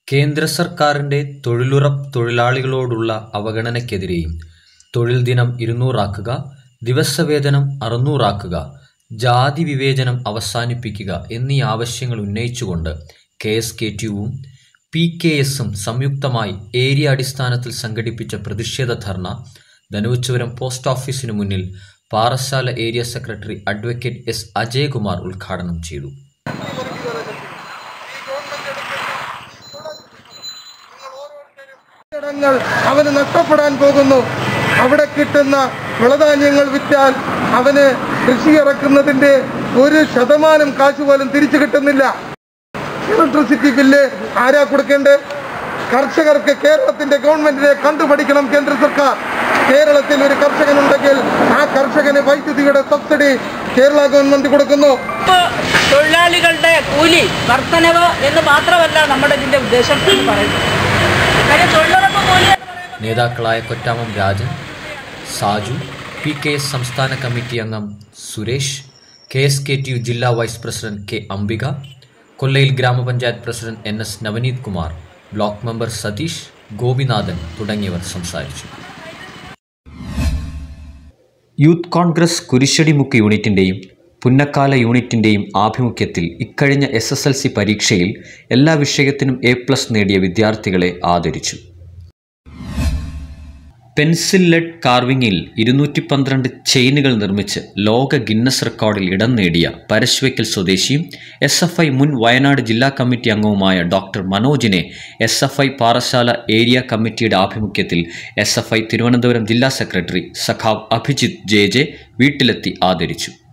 കേന്ദ്ര സർക്കാരിന്റെ തൊഴിലുറപ്പ് തൊഴിലാളികളോടുള്ള അവഗണനയ്ക്കെതിരെയും തൊഴിൽ ദിനം ഇരുന്നൂറാക്കുക ദിവസവേതനം അറുന്നൂറാക്കുക ജാതി വിവേചനം അവസാനിപ്പിക്കുക എന്നീ ആവശ്യങ്ങൾ ഉന്നയിച്ചുകൊണ്ട് കെ എസ് കെ ടി യുവും പി കെ എസും സംയുക്തമായി ഏരിയ അടിസ്ഥാനത്തിൽ സംഘടിപ്പിച്ച പ്രതിഷേധ ധർണ ധനുവച്ചപുരം പോസ്റ്റ് ഓഫീസിനു മുന്നിൽ Parassala area secretary advocate S Ajayakumar ഉദ്ഘാടനം ചെയ്തു ങ്ങൾ അവന് നഷ്ടപ്പെടാൻ പോകുന്നു അവിടെ കിട്ടുന്ന വിളധാന്യങ്ങൾ വിറ്റാൽ അവന് കൃഷി ഇറക്കുന്നതിന്റെ ഒരു ശതമാനം കാശ് പോലും തിരിച്ചു കിട്ടുന്നില്ല ഇലക്ട്രിസിറ്റി ബില്ല് ആരാ കൊടുക്കേണ്ടത് കർഷകർക്ക് കേരളത്തിന്റെ ഗവൺമെന്റിനെ കണ്ടുപഠിക്കണം കേന്ദ്ര സർക്കാർ കേരളത്തിൽ ഒരു കർഷകനുണ്ടെങ്കിൽ ആ കർഷകന് വൈദ്യുതിയുടെ സബ്സിഡി കേരള ഗവൺമെന്റ് കൊടുക്കുന്നു ഇപ്പൊ തൊഴിലാളികളുടെ കൂലി വർധനവ് എന്ന് മാത്രമല്ല നമ്മുടെ ഇതിന്റെ ഉദ്ദേശം എന്ന് പറയുന്നത് കാര്യം തൊഴിലുറപ്പ് കൂലി എന്ന് പറയുന്നത് നേതാക്കളായ Kottamam Rajan Saju P K S സംസ്ഥാന കമ്മിറ്റി അംഗം Suresh K S K T U ജില്ലാ vice president K Ambika Kollayil ഗ്രാമപഞ്ചായത്ത് president N S Navaneeth Kumar block member Satheesh Gopinathan തുടങ്ങിയവർ സംസാരിച്ചു യൂത്ത് കോൺഗ്രസ് കുരിശടിമുക്ക് യൂണിറ്റിൻ്റെയും പുന്നക്കാല യൂണിറ്റിൻ്റെയും ആഭിമുഖ്യത്തിൽ ഇക്കഴിഞ്ഞ എസ് എസ് എൽ സി പരീക്ഷയിൽ എല്ലാ വിഷയത്തിനും എ പ്ലസ് നേടിയ വിദ്യാർത്ഥികളെ ആദരിച്ചു പെൻസിൽ ലെഡ് കാർവിംഗിൽ ഇരുന്നൂറ്റി പന്ത്രണ്ട് ചെയിനുകൾ നിർമ്മിച്ച് ലോക ഗിന്നസ് റെക്കോർഡിൽ ഇടം നേടിയ പരശ്വയ്ക്കൽ സ്വദേശിയും എസ് എഫ് ഐ മുൻ വയനാട് ജില്ലാ കമ്മിറ്റി അംഗവുമായ ഡോക്ടർ മനോജിനെ S F I Parassala area കമ്മിറ്റിയുടെ ആഭിമുഖ്യത്തിൽ എസ് എഫ് ഐ തിരുവനന്തപുരം ജില്ലാ സെക്രട്ടറി സഖാവ് അഭിജിത്ത് ജെ ജെ വീട്ടിലെത്തി ആദരിച്ചു